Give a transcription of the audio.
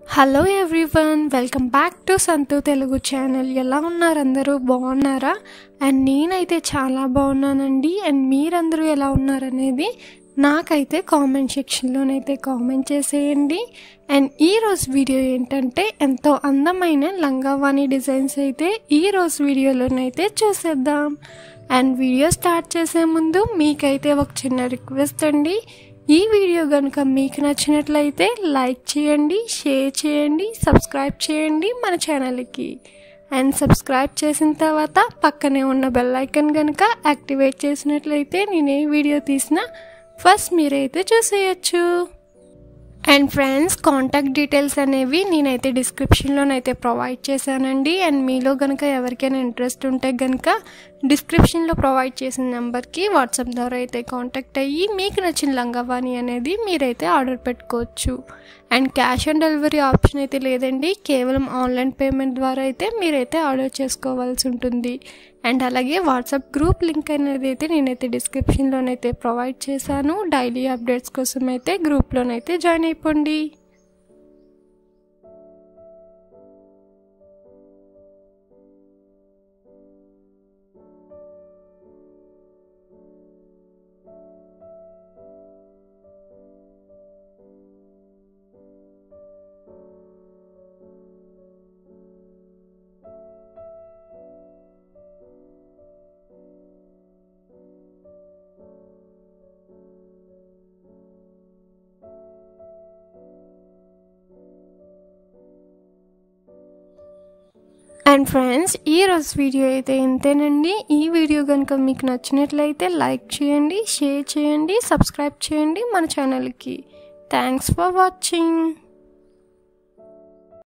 hello everyone welcome back to Santhu Telugu channel ఎలా ఉన్నారు అందరూ బాగున్నారా అండ్ నేనైతే చాలా బాగున్నానండి అండ్ మీరందరూ ఎలా ఉన్నారనేది నాకైతే కామెంట్ సెక్షన్లోనైతే కామెంట్ చేసేయండి అండ్ ఈరోజు వీడియో ఏంటంటే ఎంతో అందమైన లంగావాణి డిజైన్స్ అయితే ఈరోజు వీడియోలోనైతే చూసేద్దాం అండ్ వీడియో స్టార్ట్ చేసే ముందు మీకైతే ఒక చిన్న రిక్వెస్ట్ అండి ఈ వీడియో కనుక మీకు నచ్చినట్లయితే లైక్ చేయండి షేర్ చేయండి సబ్స్క్రైబ్ చేయండి మన ఛానల్కి అండ్ సబ్స్క్రైబ్ చేసిన తర్వాత పక్కనే ఉన్న బెల్ ఐకన్ కనుక యాక్టివేట్ చేసినట్లయితే నేను ఏ వీడియో తీసినా ఫస్ట్ మీరైతే చూసేయచ్చు అండ్ ఫ్రెండ్స్ కాంటాక్ట్ డీటెయిల్స్ అనేవి నేనైతే డిస్క్రిప్షన్లోనైతే ప్రొవైడ్ చేశానండి అండ్ మీలో కనుక ఎవరికైనా ఇంట్రెస్ట్ ఉంటే కనుక డిస్క్రిప్షన్లో ప్రొవైడ్ చేసిన నెంబర్కి వాట్సాప్ ద్వారా అయితే కాంటాక్ట్ అయ్యి మీకు నచ్చిన లంగావాణి అనేది మీరైతే ఆర్డర్ పెట్టుకోవచ్చు and cash on delivery option అయితే లేదండి కేవలం ఆన్లైన్ పేమెంట్ ద్వారా అయితే మీరైతే ఆర్డర్ చేసుకోవాల్సి ఉంటుంది అండ్ అలాగే వాట్సాప్ గ్రూప్ లింక్ అనేది అయితే నేనైతే డిస్క్రిప్షన్లోనైతే ప్రొవైడ్ చేశాను డైలీ అప్డేట్స్ కోసం అయితే గ్రూప్లోనైతే జాయిన్ అయిపోండి అండ్ ఫ్రెండ్స్ ఈ రోజు వీడియో అయితే ఇంతేనండి ఈ వీడియో కనుక మీకు నచ్చినట్లయితే లైక్ చేయండి షేర్ చేయండి సబ్స్క్రైబ్ చేయండి మన ఛానల్కి థ్యాంక్స్ ఫర్ వాచింగ్